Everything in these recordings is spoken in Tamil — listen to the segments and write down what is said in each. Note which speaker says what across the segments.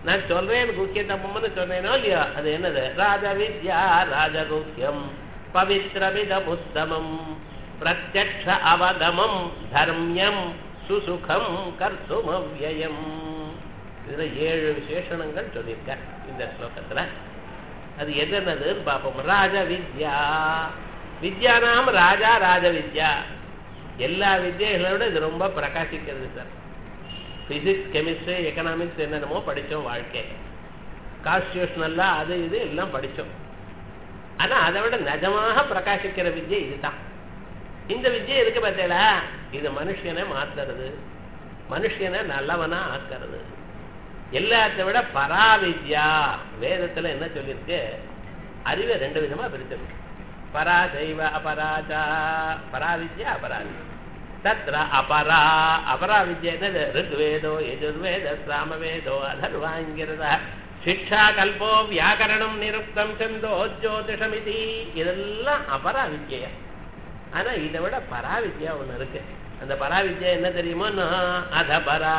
Speaker 1: நான் சொல்றேன் குக்கியத்தம்மன்னு சொன்னேனோ இல்லையோ அது என்னது ராஜ வித்யா ராஜகுக்கியம் பவித்ரமிதமுத்தமம் பிரத்யக்ஷ அவகமம் தர்மியம் சுசுகம் கர்த்துமவ்யயம் இதுல ஏழு விசேஷணங்கள் சொல்லியிருக்க இந்த ஸ்லோகத்துல அது என்னதுன்னு பார்ப்போம் ராஜ வித்யா வித்யானாம் ராஜா ராஜ வித்யா எல்லா வித்தியைகளோட இது ரொம்ப பிரகாசிக்கிறது சார் பிசிக்ஸ் கெமிஸ்ட்ரி எக்கனாமிக்ஸ் என்னென்னமோ படித்தோம் வாழ்க்கை கான்ஸ்டியூஷனல்லாம் அது இது எல்லாம் படித்தோம் ஆனா அதை விட நிஜமாக பிரகாசிக்கிற வித்யை இதுதான் இந்த வித்யை இருக்கு பார்த்தீங்களா இது மனுஷனை மாத்துறது மனுஷனை நல்லவனா ஆக்கிறது எல்லாத்த விட பராவித்யா வேதத்துல என்ன சொல்லியிருக்கு அறிவை ரெண்டு விதமா பிரிச்சிருக்கு பராசைவ அபராஜா பராவித்யா அபராவித்யா தத்ர அபரா அபராவித்யா என்னது ருக்வேதோ யஜுர்வேத சாமவேதோ அதர்வாங்கிறதா சிக்ஷா கல்போ வியாக்கரணம் நிருப்தம் சந்தோ ஜோதிஷமிதி இதெல்லாம் அபராவித்யா ஆனா இதை விட பராவித்யா ஒண்ணு இருக்கு அந்த பராவித்யா என்ன தெரியுமோ அத பரா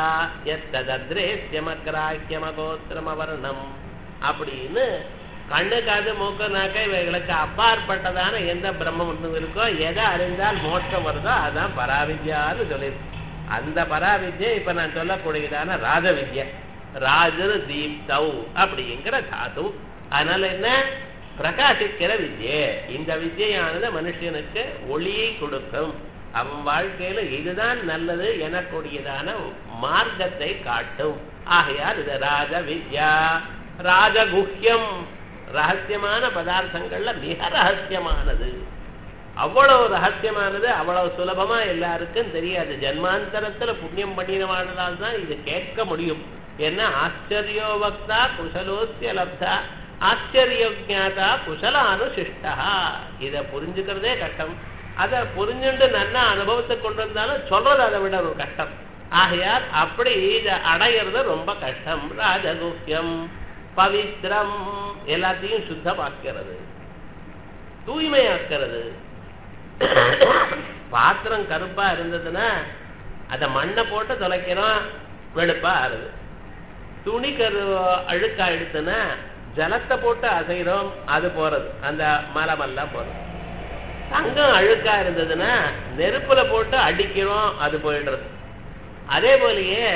Speaker 1: எத்ததத்ரேஸ்யமக்ராக்கியமகோத்திரம வர்ணம் அப்படின்னு கண்ணு காது மூக்கு நாக்க இவைகளுக்கு அப்பாற்பட்டதான எந்த பிரம்மம் ஒன்று இருக்கோ எதை அறிந்தால் மோட்சம் வருதோ அதான் பராவித்யான்னு சொல்லியிருக்கு அந்த பராவித்யை இப்ப நான் சொல்லக்கூடியதான ராஜவித்யா ராஜர் தீப்தௌ அப்படிங்கிற தாது அதனால என்ன பிரகாசிக்கிற வித்யை இந்த வித்யானது மனுஷனுக்கு ஒளியை கொடுக்கும் அவன் வாழ்க்கையில இதுதான் நல்லது எனக்கூடியதான மார்க்கத்தை காட்டும் ஆகையால் இது ராஜ வித்யா ராஜகுஹ்யம் ரகசியமான பதார்த்தங்கள்ல மிக ரகசியமானது அவ்வளவு ரகசியமானது அவ்வளவு சுலபமா எல்லாருக்கும் தெரியாது ஜன்மாந்தரத்துல புண்ணியம் பண்ணினவாழ்ந்தால் தான் இது கேட்க முடியும் என்ன ஆச்சரியோ வக்தா குசலோசிய லப்தா ஆச்சரியோஜாதா குசலானுசிஷ்டா இதை புரிஞ்சுக்கிறதே கஷ்டம் அதை புரிஞ்சுட்டு நல்ல அனுபவத்தை கொண்டு வந்தாலும் சொல்றது அதை விட ஒரு கஷ்டம் ஆகையால் அப்படி இதை அடையிறது ரொம்ப கஷ்டம் ராஜகுக்கியம் பவித்ரம் எல்லாத்தையும் சுத்தமாக்கிறது தூய்மையாக்கிறது பாத்திரம் கருப்பா இருந்ததுன்னா அதை மண்ணை போட்டு தொலைக்கிறோம் வெளுப்பா ஆறுது துணி கரு அழுக்கா எடுத்துன்னா ஜலத்தை போட்டு அசைகிறோம் அது போறது அந்த மலமெல்லாம் போறது தங்கம் அழுக்கா இருந்ததுன்னா நெருப்புல போட்டு அடிக்கிறோம் அது போயிடுறது அதே போலயே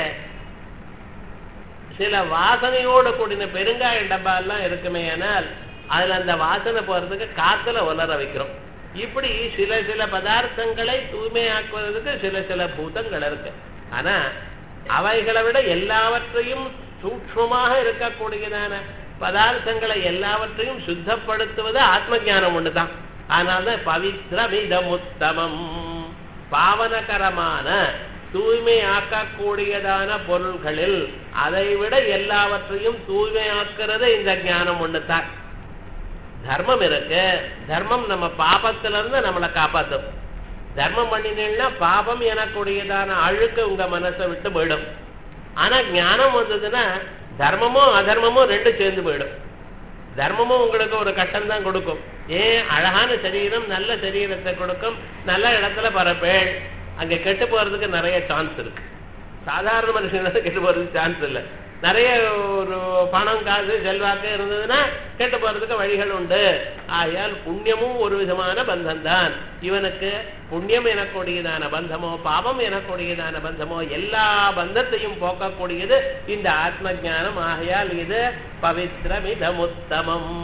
Speaker 1: சில வாசனையோட கூடின பெருங்காய டப்பா எல்லாம் இருக்குமே ஆனால் அதுல அந்த வாசனை போறதுக்கு காத்துல உலர வைக்கிறோம் இப்படி சில சில பதார்த்தங்களை தூய்மையாக்குவதற்கு சில சில பூதங்கள் இருக்கு ஆனா அவைகளை விட எல்லாவற்றையும் சூக்மமாக இருக்கக்கூடியதான பதார்த்தங்களை எல்லாவற்றையும் சுத்தப்படுத்துவது ஆத்ம ஜானம் ஒண்ணுதான் அதனால்தான் பவித்ரமிதமுத்தமம் பாவனகரமான தூய்மையாக்கக்கூடியதான பொருள்களில் அதை விட எல்லாவற்றையும் தூய்மையாக்குறது இந்த ஞானம் ஒண்ணுதான் தர்மம் இருக்கு தர்மம் நம்ம பாபத்துல இருந்து நம்மளை காப்பாத்தும் தர்மம் பண்ணினீங்கன்னா பாபம் எனக்கூடியதான அழுக்கு உங்க மனசை விட்டு போயிடும் ஆனா ஞானம் வந்ததுன்னா தர்மமும் அதர்மமும் ரெண்டும் சேர்ந்து போயிடும் தர்மமும் உங்களுக்கு ஒரு கட்டம் தான் கொடுக்கும் ஏன் அழகான சரீரம் நல்ல சரீரத்தை கொடுக்கும் நல்ல இடத்துல பரப்பேள் அங்க கெட்டு போறதுக்கு நிறைய சான்ஸ் இருக்கு சாதாரண மனுஷங்களுக்கு கெட்டு போறதுக்கு சான்ஸ் இல்லை நிறைய ஒரு பணம் காசு செல்வாக்கு இருந்ததுன்னா கெட்டு போறதுக்கு வழிகள் உண்டு ஆகையால் புண்ணியமும் ஒரு விதமான பந்தம் தான் இவனுக்கு புண்ணியம் எனக்கூடியதான பந்தமோ பாவம் எனக்கூடியதான பந்தமோ எல்லா பந்தத்தையும் போக்கக்கூடியது இந்த ஆத்ம ஜானம் ஆகையால் இது பவித்ரமிதமுத்தமம்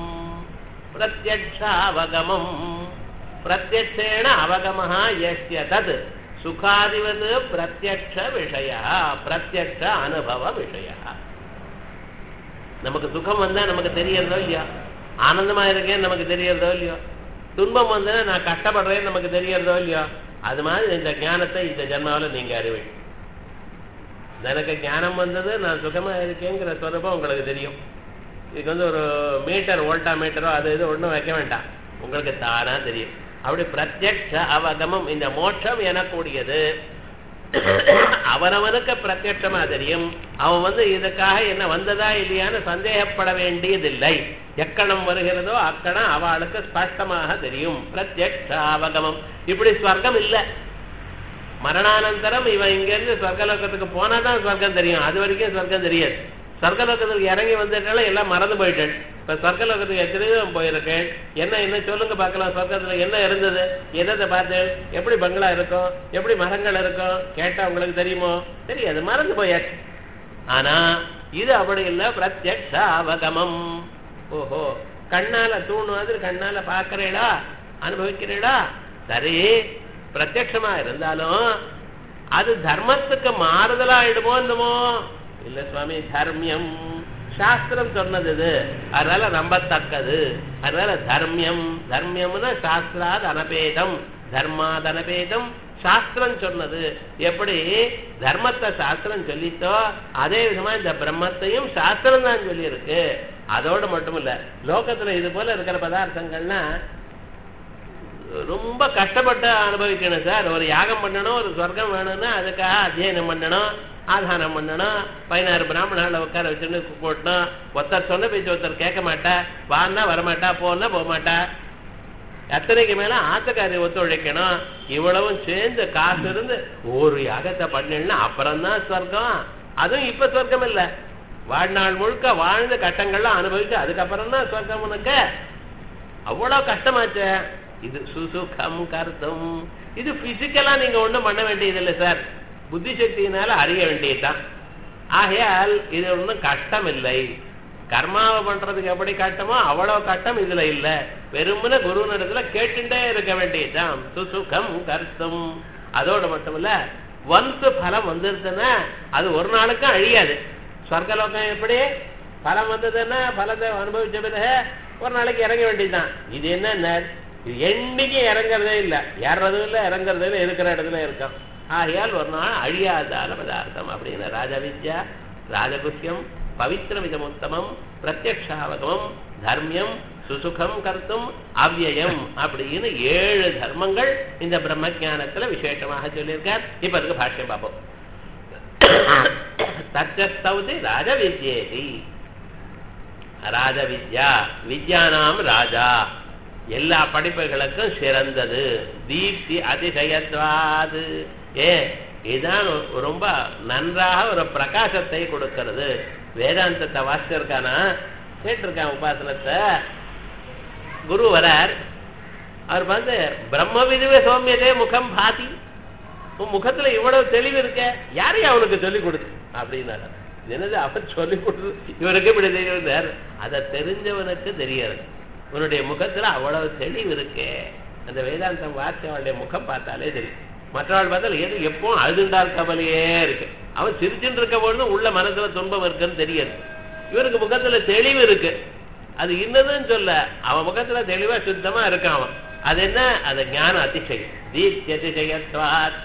Speaker 1: பிரத்யக்ஷாவகமம் பிரத்யக்ஷேண அவகமஹா யஸ்ய தத் சுகாதிவது பிரத்யக்ஷ விஷய பிரத்யக்ஷ அனுபவ விஷய நமக்கு சுகம் வந்தா நமக்கு தெரியறதோ இல்லையோ ஆனந்தமா இருக்கேன் நமக்கு தெரியறதோ இல்லையோ துன்பம் வந்தா நான் கஷ்டப்படுறேன்னு நமக்கு தெரியறதோ இல்லையோ அது மாதிரி இந்த ஞானத்தை இந்த ஜென்மாவில் நீங்க அறிவீங்க எனக்கு ஞானம் வந்தது நான் சுகமா இருக்கேங்கிற சொரூபம் உங்களுக்கு தெரியும் இதுக்கு வந்து ஒரு மீட்டர் வோல்டா மீட்டரோ அது இது ஒன்றும் வைக்க வேண்டாம் உங்களுக்கு தானா தெரியும் அப்படி பிரத்யக்ஷ அவகமம் இந்த மோட்சம் எனக்கூடியது அவனவனுக்கு பிரத்யட்சமா தெரியும் அவன் வந்து இதுக்காக என்ன வந்ததா இல்லையான்னு சந்தேகப்பட வேண்டியதில்லை எக்கணம் வருகிறதோ அக்கணம் அவளுக்கு ஸ்பஷ்டமாக தெரியும் பிரத்யக்ஷ அவகமம் இப்படி ஸ்வர்க்கம் இல்லை மரணானந்தரம் இவன் இங்கிருந்து ஸ்வர்கலோகத்துக்கு போனாதான் ஸ்வர்க்கம் தெரியும் அது வரைக்கும் ஸ்வர்க்கம் தெரியாது சொர்க்கலோகத்துக்கு இறங்கி வந்துட்டால எல்லாம் மறந்து போயிட்டேன் இப்ப சொர்க்கலோகத்துக்கு எத்தனையோ போயிருக்கேன் என்ன என்ன சொல்லுங்க பார்க்கலாம் சொர்க்கத்துல என்ன இருந்தது என்னத்தை பார்த்தேன் எப்படி பங்களா இருக்கும் எப்படி மரங்கள் இருக்கும் கேட்டா உங்களுக்கு தெரியுமோ தெரியாது மறந்து போயாச்சு ஆனா இது அப்படி இல்லை பிரத்யக்ஷ அவகமம் ஓஹோ கண்ணால தூண் மாதிரி கண்ணால பாக்குறீடா அனுபவிக்கிறீடா சரி பிரத்யக்ஷமா இருந்தாலும் அது தர்மத்துக்கு மாறுதலா ஆயிடுமோ என்னமோ இல்ல சுவாமி தர்மியம் சாஸ்திரம் சொன்னது இது அதனால நம்பத்தக்கது அதனால தர்மியம் தர்மியம்னா சாஸ்திராத் அனபேதம் தர்மாத் அனபேதம் சாஸ்திரம் சொன்னது எப்படி தர்மத்தை சாஸ்திரம் சொல்லித்தோ அதே விதமா இந்த பிரம்மத்தையும் சாஸ்திரம் தான் சொல்லியிருக்கு அதோட மட்டும் இல்ல லோகத்துல இது போல இருக்கிற பதார்த்தங்கள்லாம் ரொம்ப கஷ்டப்பட்டு அனுபவிக்கணும் சார் ஒரு யாகம் பண்ணணும் ஒரு சொர்க்கம் வேணும்னா அதுக்காக அத்தியனம் பண்ணணும் ஆதானம் பண்ணணும் பதினாறு பிராமணால உட்கார வச்சுன்னு போட்டணும் ஒருத்தர் சொன்ன பேச்சு ஒருத்தர் கேட்க மாட்டா வான்னா வரமாட்டா போனா போக மாட்டா எத்தனைக்கு மேல ஆத்தக்காரி ஒத்துழைக்கணும் இவ்வளவும் சேர்ந்து காசு இருந்து ஒரு யாகத்தை பண்ணினா அப்புறம் தான் சொர்க்கம் அதுவும் இப்ப சொர்க்கம் இல்ல வாழ்நாள் முழுக்க வாழ்ந்த கட்டங்கள்லாம் அனுபவிச்சு அதுக்கப்புறம் தான் சொர்க்கம் உனக்கு அவ்வளவு கஷ்டமாச்சே இது சுசுகம் கருத்தும் இது பிசிக்கலா நீங்க ஒண்ணும் பண்ண வேண்டியது இல்லை சார் புத்தி சக்தியினால அறிய வேண்டியதுதான் ஆகையால் இது ஒன்றும் கஷ்டம் இல்லை கர்மாவை பண்றதுக்கு எப்படி கட்டமோ அவ்வளவு கட்டம் இதுல இல்ல வெறுமன குருவினிடத்துல கேட்டுட்டே இருக்க வேண்டியதுதான் சுசுகம் கருத்தும் அதோட மட்டும் இல்ல வந்து பலம் வந்துருதுன்னா அது ஒரு நாளுக்கும் அழியாது சொர்க்கலோகம் எப்படி பலம் வந்ததுன்னா பலத்தை அனுபவிச்ச பிறகு ஒரு நாளைக்கு இறங்க வேண்டியதுதான் இது என்ன என்னைக்கு இறங்குறதே இல்லை ஏறதும் இல்லை இறங்குறதும் இல்லை இருக்கிற இடத்துல இருக்கும் ஆகையால் ஒரு நாள் அழியாதான பதார்த்தம் அப்படின்னு ராஜவித்யா ராஜகுஷ்யம் பவித்திரமிதமுத்தமம் பிரத்யக்ஷாவகமம் தர்மியம் சுசுகம் கருத்தும் அவ்யயம் அப்படின்னு ஏழு தர்மங்கள் இந்த பிரம்ம ஜானத்துல விசேஷமாக சொல்லியிருக்கார் இப்ப அதுக்கு பாஷ்யம் பார்ப்போம் தச்சஸ்தௌதி ராஜவித்யேதி ராஜவித்யா வித்யானாம் ராஜா எல்லா படிப்புகளுக்கும் சிறந்தது தீப்தி அதிசயத்வாது ஏ இதுதான் ரொம்ப நன்றாக ஒரு பிரகாசத்தை கொடுக்கிறது வேதாந்தத்தை வாசிச்சிருக்கானா கேட்டிருக்கான் உபாசனத்தை குரு வரார் அவர் வந்து பிரம்ம விதுவே சௌமியதே முகம் பாதி உன் முகத்துல இவ்வளவு தெளிவு இருக்க யாரையும் அவனுக்கு சொல்லிக் கொடுத்து அப்படின்னாரு என்னது அவர் சொல்லிக் கொடுத்து இவருக்கு இப்படி தெரியும் அதை தெரிஞ்சவனுக்கு தெரியாது உன்னுடைய முகத்துல அவ்வளவு தெளிவு இருக்கே அந்த வேதாந்தம் வார்த்தை அவளுடைய முகம் பார்த்தாலே தெரியும் மற்றவாள் பார்த்தால் எது எப்போ அழுதுண்டால் கவலையே இருக்கு அவன் சிரிச்சுட்டு இருக்க பொழுது உள்ள மனசுல துன்பம் இருக்குன்னு தெரியாது இவருக்கு முகத்துல தெளிவு இருக்கு அது இன்னதுன்னு சொல்ல அவன் முகத்துல தெளிவா சுத்தமா இருக்கான் அவன் அது என்ன அது ஞான அதிசயம் தீப்தியதிசயத்வாத்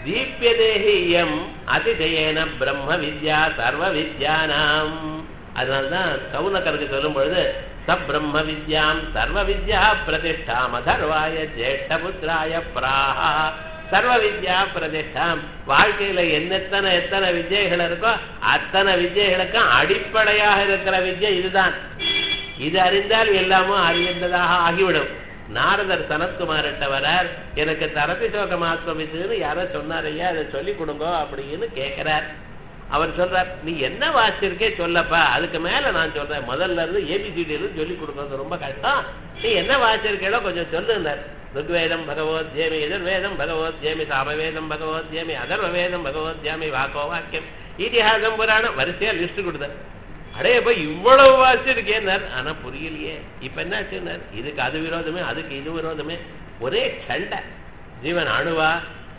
Speaker 1: தீப்யதேஹியம் அதிசயேன பிரம்ம வித்யா சர்வ வித்யானாம் அதனால்தான் கவுனக்கருக்கு சொல்லும் பொழுது சப்ரம்ம வித்யாம் சர்வ வித்யா பிரதிஷ்டாம் அதர்வாய ஜேஷ்டபுத்திராய பிராஹா சர்வ வித்யா பிரதிஷ்டாம் வாழ்க்கையில என்னெத்தனை எத்தனை வித்யைகள் இருக்கோ அத்தனை வித்யைகளுக்கும் அடிப்படையாக இருக்கிற வித்யை இதுதான் இது அறிந்தால் எல்லாமும் அறிந்ததாக ஆகிவிடும் நாரதர் சனத்குமார்கிட்ட வரார் எனக்கு தரப்பி சோகமாத்மம் இதுன்னு யாரோ சொன்னாரையா அதை சொல்லி கொடுங்க அப்படின்னு கேட்கிறார் அவர் சொல்றார் நீ என்ன வாசிச்சிருக்கே சொல்லப்பா அதுக்கு மேல நான் சொல்றேன் முதல்ல இருந்து ஏபிசிடி இருந்து சொல்லி கொடுக்கறது ரொம்ப கஷ்டம் நீ என்ன வாசிச்சிருக்கேளோ கொஞ்சம் சொல்லுன்னார் ருக்வேதம் பகவத்யேமி எதிர்வேதம் பகவத்யேமி சாமவேதம் பகவத்யேமி அதர்வவேதம் பகவத்யாமி வாக்கோ வாக்கியம் இதிகாசம் புராணம் வரிசையா லிஸ்ட் கொடுத்தார் அடைய போய் இவ்வளவு வாசிச்சிருக்கேன்னார் ஆனா புரியலையே இப்ப என்னாச்சுன்னார் இதுக்கு அது விரோதமே அதுக்கு இது விரோதமே ஒரே சண்டை ஜீவன் அணுவா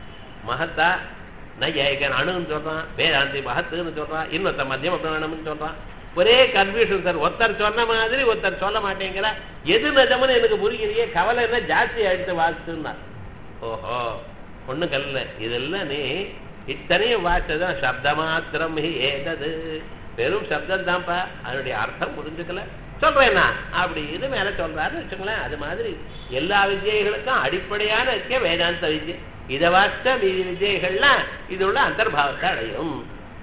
Speaker 1: மகத்தா நையாயிகன் அணுன்னு சொல்றான் வேதாந்தி மகத்துன்னு சொல்றான் இன்னொருத்த மத்தியம பிராணம்னு சொல்றான் ஒரே கன்ஃபியூஷன் சார் ஒருத்தர் சொன்ன மாதிரி ஒருத்தர் சொல்ல மாட்டேங்கிற எது நிஜம்னு எனக்கு புரியலையே கவலை என்ன ஜாஸ்தி ஆயிடுத்து வாசிச்சுன்னா ஓஹோ ஒண்ணு கல்ல இதெல்லாம் நீ இத்தனையும் வாச்சதான் சப்த மாத்திரம் ஏதது வெறும் சப்தம் தான்ப்பா அதனுடைய அர்த்தம் புரிஞ்சுக்கல சொல்றேன்னா அப்படி இது மேல சொல்றாருன்னு வச்சுங்களேன் அது மாதிரி எல்லா விஜயங்களுக்கும் அடிப்படையான இருக்க வேதாந்த வித்யை இதை வாசித்த மீதி விஜயங்கள்லாம் இதோட அந்தர்பாவத்தை அடையும்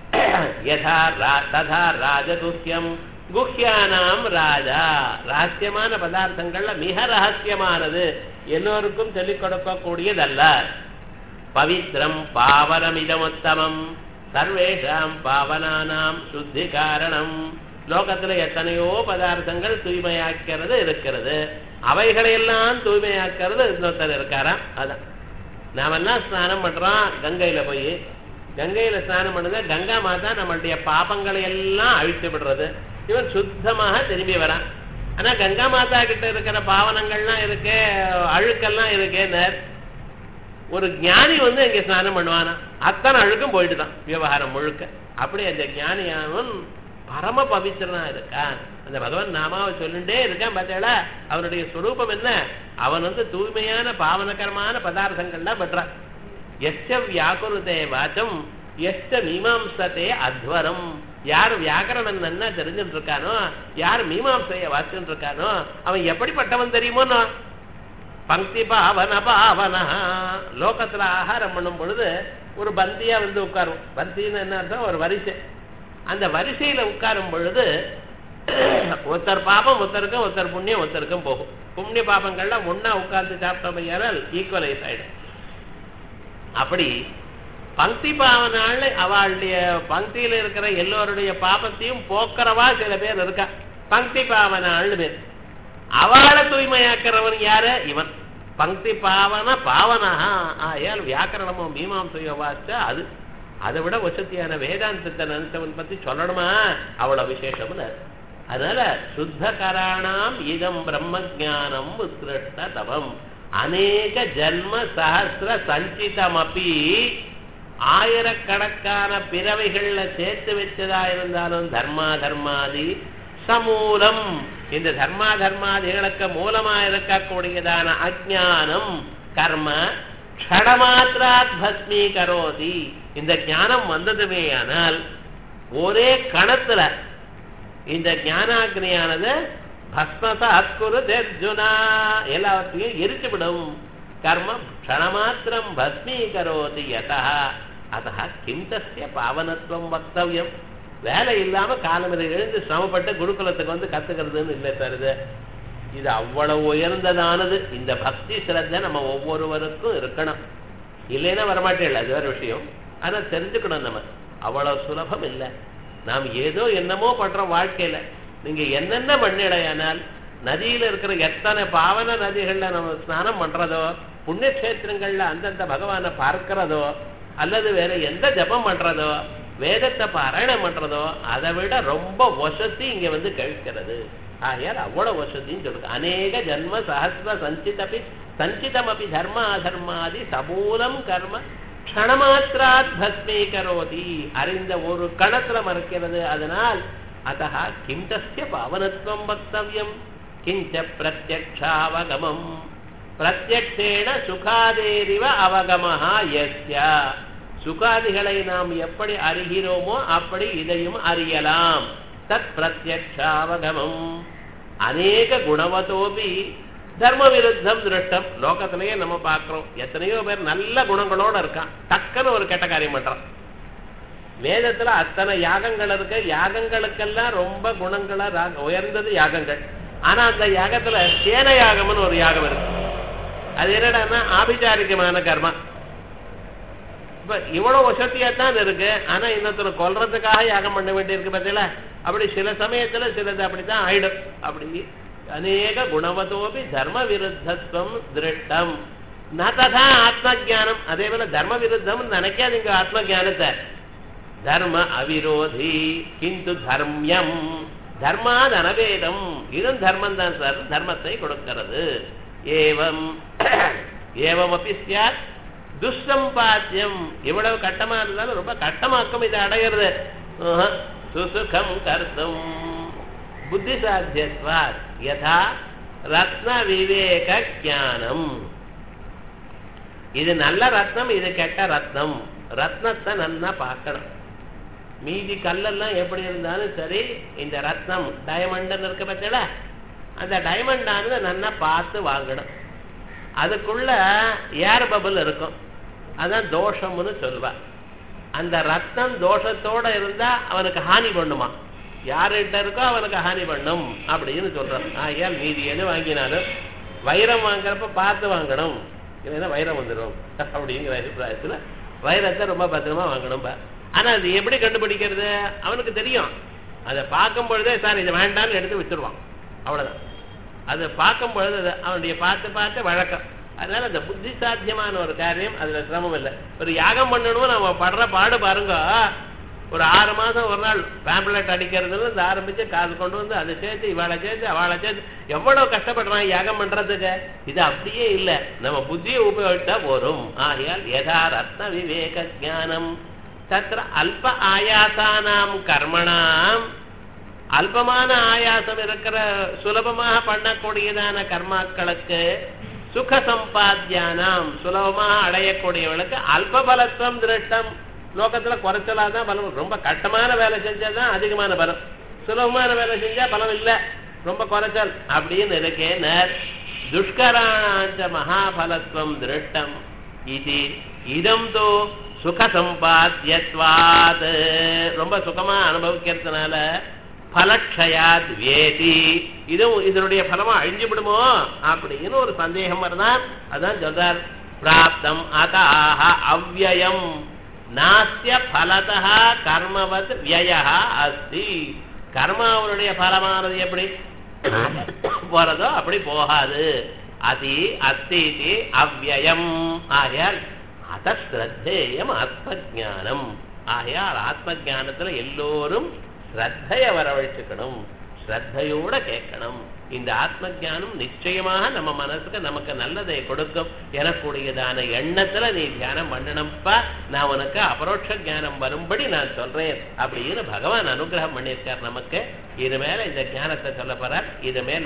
Speaker 1: யதா ததா ராஜகுஹ்யம் குஹ்யானாம் ராஜா ரகசியமான பதார்த்தங்கள்ல மிக ரகசியமானது எல்லோருக்கும் சொல்லிக் கொடுக்கக்கூடியதல்ல பவித்ரம் பாவனமிதமுத்தமம் சர்வேஷாம் பாவனானாம் சுத்தி காரணம் லோகத்துல எத்தனையோ பதார்த்தங்கள் தூய்மையாக்கிறது இருக்கிறது அவைகளையெல்லாம் தூய்மையாக்கிறது இன்னொருத்தர் இருக்காராம் அதான் நாமெல்லாம் ஸ்நானம் பண்றோம் கங்கையில போய் கங்கையில ஸ்நானம் பண்ணுங்க கங்கா மாதா நம்மளுடைய பாபங்களை எல்லாம் அழித்து விடுறது இவன் சுத்தமாக திரும்பி வரான் ஆனா கங்கா மாதா கிட்ட இருக்கிற பாவனங்கள்லாம் இருக்கு அழுக்கெல்லாம் இருக்கேன்னு ஒரு ஞானி வந்து இங்க ஸ்நானம் பண்ணுவானா அத்தனை அழுக்கும் போயிட்டு தான் விவகாரம் முழுக்க அப்படி அந்த ஞானியானவன் பரம பவித்திரனா இருக்கான் அந்த பகவான் நாமாவை சொல்லிட்டே இருக்கான் பார்த்தேடா அவனுடைய சுரூபம் என்ன அவன் வந்து தூய்மையான பாவனகரமான பதார்த்தங்கள்லாம் பண்றான் எச்ச வியாக்குருதே வாச்சம் எச்ச மீமாம்சத்தே அத்வரம் யார் வியாக்கரணம் நன்னா தெரிஞ்சுட்டு இருக்கானோ யார் மீமாம்சைய வாசிச்சுட்டு இருக்கானோ அவன் எப்படிப்பட்டவன் தெரியுமோனோ பங்கி பாவன பாவனா லோகத்துல ஆகாரம் பண்ணும் பொழுது ஒரு பந்தியா வந்து உட்காரும் பந்தின்னு என்ன அர்த்தம் ஒரு வரிசை அந்த வரிசையில உட்காரும் பொழுது ஒருத்தர் பாபம் ஒருத்தருக்கும் ஒருத்தர் புண்ணியம் ஒருத்தருக்கும் போகும் புண்ணிய பாபங்கள்லாம் ஒன்னா உட்கார்ந்து சாப்பிட்டோமையானால் ஈக்குவலைஸ் ஆயிடும் அப்படி பங்கி பாவனாள் அவளுடைய பங்கியில இருக்கிற எல்லோருடைய பாபத்தையும் போக்குறவா சில பேர் இருக்கா பங்கி பாவனாள்னு பேர் அவளை தூய்மையாக்குறவன் யாரு இவன் பங்கி பாவன பாவனா ஆயால் வியாக்கரணமோ மீமாம்சையோ வாச்சா அது அதை விட வசதியான வேதாந்தத்தை நினைச்சவன் பத்தி சொல்லணுமா அவ்வளவு விசேஷம்னு அதனால சுத்த கராணாம் இதம் பிரம்ம ஜானம் உத்கிருஷ்ட தவம் அநேக ஜன்ம சஹசிர சஞ்சிதமப்பி ஆயிரக்கணக்கான பிறவைகள்ல சேர்த்து வச்சதா இருந்தாலும் தர்மா தர்மாதி சமூலம் இந்த தர்மா தர்மாதிகளுக்கு மூலமா இருக்கக்கூடியதான அஜானம் கர்ம க்ஷணமாத்திராத் பஸ்மீ கரோதி இந்த ஞானம் வந்ததுமே ஆனால் ஒரே கணத்துல இந்த ஞானாக்னியானது பஸ்மச அக்குரு தெர்ஜுனா எல்லாவற்றையும் எரிச்சு விடும் கர்ம க்ஷணமாத்திரம் பஸ்மீ கரோதி யதா அத்தா கிம் தஸ்ய பாவனத்துவம் வக்தவியம் வேலை இல்லாம காலமில் எழுந்து சிரமப்பட்டு குருகுலத்துக்கு வந்து கத்துக்கிறதுன்னு இல்லை சார் இது இது அவ்வளவு உயர்ந்ததானது இந்த பக்தி சிரத்தை நம்ம ஒவ்வொருவருக்கும் இருக்கணும் இல்லைன்னா வரமாட்டேன் அது வேற விஷயம் ஆனா தெரிஞ்சுக்கணும் நம்ம அவ்வளவு சுலபம் இல்லை நாம் ஏதோ என்னமோ பண்றோம் வாழ்க்கையில நீங்க என்னென்ன பண்ணிடையானால் நதியில இருக்கிற எத்தனை பாவன நதிகள்ல நம்ம ஸ்நானம் பண்றதோ புண்ணிய கஷேத்திரங்கள்ல அந்தந்த பகவானை பார்க்கிறதோ அல்லது வேற எந்த ஜபம் பண்றதோ வேதத்தை பாராயணம் பண்றதோ அதை விட ரொம்ப வசதி இங்க வந்து கேட்கிறது ஆகையால் அவ்வளவு வசதின்னு சொல்லுங்க அநேக ஜன்ம சஹசிர சஞ்சிதபி சஞ்சிதமபி தர்ம அதர்மாதி சமூலம் கர்ம க்ஷணமாத்திராத் பஸ்மே கரோதி அறிந்த ஒரு கணத்துல மறைக்கிறது அதனால் அத்தா கிம் தஸ்ய பாவனத்துவம் வக்தவியம் கிஞ்ச பிரத்யக்ஷாவகமம் பிரத்யக்ஷேண சுகாதேரிவ அவகமஹா யஸ்யா சுகாதிகளை நாம் எப்படி அறிகிறோமோ அப்படி இதையும் அறியலாம் தத் பிரத்யக்ஷாவகமம் அநேக குணவதோபி தர்ம விருத்தம் திருஷ்டம் லோகத்திலேயே நம்ம பார்க்கிறோம் எத்தனையோ பேர் நல்ல குணங்களோட இருக்கான் டக்குன்னு ஒரு கெட்ட காரியம் பண்றான் வேதத்துல அத்தனை யாகங்கள் இருக்கு யாகங்களுக்கெல்லாம் ரொம்ப குணங்களா ரா- உயர்ந்தது யாகங்கள் ஆனா அந்த யாகத்துல சேன யாகம்னு ஒரு யாகம் இருக்கு அது என்னடான்னா ஆபிச்சாரிகமான கர்மா இப்ப இவ்வளவு வசதியா தான் இருக்கு ஆனா இன்னொருத்தர் கொல்றதுக்காக யாகம் பண்ண வேண்டியிருக்கு பார்த்தீங்களா அப்படி சில சமயத்துல சிலது அப்படித்தான் ஆயிடும் அப்படி அநேக குணவதோபி தர்ம விருத்தத்துவம் திருஷ்டம் ந ததா ஆத்ம ஜானம் அதே போல தர்ம விருத்தம் நினைக்காதீங்க ஆத்ம ஜானத்தை தர்ம அவிரோதி கிந்து தர்மியம் தர்மாத் அனவேதம் இதுவும் தர்மம் தான் சார் தர்மத்தை கொடுக்கிறது ஏவம் ஏவமப்பி சியாத் துஷ்சம்பாத்தியம் இவ்வளவு கட்டமா இருந்தாலும் ரொம்ப கட்டமாக்கும் இதை அடைகிறது ஆஹா. சுசுகம் கர்த்தம் புத்தி சாத்தியத்வாத் யதா ரத்ன விவேக ஞானம் இது நல்ல ரத்னம் இது கெட்ட ரத்னம் ரத்னத்தை நன்னா பார்க்கணும் மீதி கல்லெல்லாம் எப்படி இருந்தாலும் சரி இந்த ரத்னம் டைமண்ட்னு இருக்க பத்தில அந்த டைமண்ட் ஆனது நல்லா பார்த்து வாங்கணும் அதுக்குள்ள ஏர் பபிள் இருக்கும் அதான் தோஷம்னு சொல்வா அந்த ரத்னம் தோஷத்தோட இருந்தா அவனுக்கு ஹானி பண்ணுமா யார்கிட்ட இருக்கோ அவனுக்கு ஹானி பண்ணும் அப்படின்னு சொல்றான் ஆகையால் மீதி எது வாங்கினாலும் வைரம் வாங்குறப்ப பார்த்து வாங்கணும் இல்லைன்னா வைரம் வந்துடும் அப்படிங்கிற அபிப்பிராயத்துல வைரத்தை ரொம்ப பத்திரமா வாங்கணும்பா ஆனா அது எப்படி கண்டுபிடிக்கிறது அவனுக்கு தெரியும் அதை பார்க்கும் பொழுதே சார் இது வேண்டாம்னு எடுத்து வச்சிருவான் அவ்வளவுதான் அதை பார்க்கும் பொழுது அது அவனுடைய பார்த்து பார்த்து வழக்கம் அதனால அந்த புத்தி சாத்தியமான ஒரு காரியம் அதுல சிரமம் இல்லை ஒரு யாகம் பண்ணணும் நம்ம படுற பாடு பாருங்க ஒரு ஆறு மாசம் ஒரு நாள் பேம்ப்ளெட் அடிக்கிறதுல இருந்து ஆரம்பிச்சு காசு கொண்டு வந்து அதை சேர்த்து இவாளை சேர்த்து அவளை சேர்த்து எவ்வளவு கஷ்டப்படுறான் யாகம் பண்றதுக்கு இது அப்படியே இல்ல நம்ம புத்தியை உபயோகித்தா போரும் ஆகையால் யதா ரத்ன விவேக ஞானம் தத்திர அல்ப ஆயாசானாம் கர்மணாம் அல்பமான ஆயாசம் இருக்கிற சுலபமாக பண்ணக்கூடியதான கர்மாக்களுக்கு சுக சம்பாத்தியானாம் சுலபமாக அடையக்கூடியவளுக்கு அல்ப பலத்துவம் திருஷ்டம் லோகத்துல குறைச்சலாதான் பலம் ரொம்ப கஷ்டமான வேலை செஞ்சாதான் அதிகமான பலம் சுலபமான வேலை செஞ்சா பலம் இல்ல ரொம்ப குறைச்சல் அப்படின்னு இருக்கேன் துஷ்கராணாஞ்ச மகாபலத்துவம் திருஷ்டம் இது இதம் தோ சுக சம்பாத்தியத்வாத் ரொம்ப சுகமா அனுபவிக்கிறதுனால பலக்ஷயாத் வேதி இதுவும் இதனுடைய பலமா அழிஞ்சு விடுமோ அப்படின்னு ஒரு சந்தேகம் வருதான் அதான் சொல்றார் பிராப்தம் அதாக அவ்வயம் நாஸ்ய பலதா கர்மவத் வியா அஸ்தி கர்மாவனுடைய பலமானது எப்படி போறதோ அப்படி போகாது அதி அஸ்தி அவ்வயம் ஆகையால் அத ஸ்ரத்தேயம் ஆத்மஜானம் ஆகையால் ஆத்ம ஜானத்துல எல்லோரும் ஸ்ரத்தைய வரவழைச்சுக்கணும் ஸ்ரத்தையோட கேட்கணும் இந்த ஆத்ம ஜானம் நிச்சயமாக நம்ம மனசுக்கு நமக்கு நல்லதை கொடுக்கும் எனக்கூடியதான எண்ணத்துல நீ தியானம் பண்ணணும்ப்பா நான் உனக்கு அபரோட்ச ஞானம் வரும்படி நான் சொல்றேன் அப்படின்னு பகவான் அனுகிரகம் பண்ணியிருக்கார் நமக்கு இது மேல இந்த ஞானத்தை சொல்ல போறார் இது மேல்